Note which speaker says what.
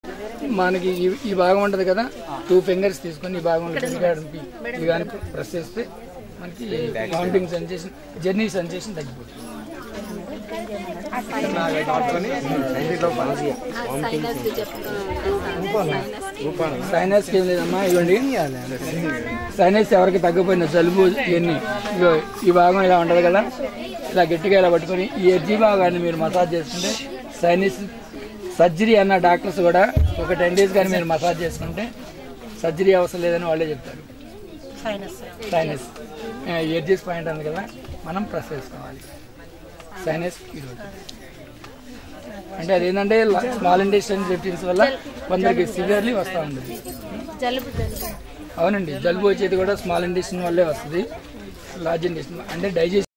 Speaker 1: మనకి ఈ- ఈ భాగం ఉంటుంది కదా టూ ఫింగర్స్ తీసుకొని ఈ భాగంలో పెరిగాడికి ఈ కానీ ప్రెస్ చేస్తే మనకి కౌంటింగ్ సెన్సేషన్ జర్నీ సెన్సేషన్ తగ్గిపోతుంది సైనస్ ఏం లేదమ్మా ఇవ్వండి సైనస్ ఎవరికి తగ్గిపోయిన జలుబు ఇవన్నీ ఇగో ఈ భాగం ఇలా ఉంటుంది కదా ఇలా గట్టిగా ఇలా పట్టుకొని ఈ ఎడ్జి భాగాన్ని మీరు మసాజ్ చేసుకుంటే సైనస్ సర్జరీ అన్న డాక్టర్స్ కూడా ఒక టెన్ డేస్ కానీ మీరు మసాజ్ చేసుకుంటే సర్జరీ అవసరం లేదని వాళ్ళే చెప్తారు సైనస్ ఎడ్జెస్ పాయింట్ ఉంది కదా మనం ప్రెస్ చేసుకోవాలి సైనస్ ఈరోజు అంటే అదేంటంటే స్మాల్ ఇండస్ట్రియల్ సెప్టిన్స్ వల్ల కొందరికి సివియర్లీ వస్తూ ఉంటుంది
Speaker 2: జలుబు జలుబు
Speaker 1: అవునండి జలుబు వచ్చేది కూడా స్మాల్ ఇండస్ట్రీ వల్లే వస్తుంది లార్జ్ ఇండస్ట్రీ అంటే డైజెషన్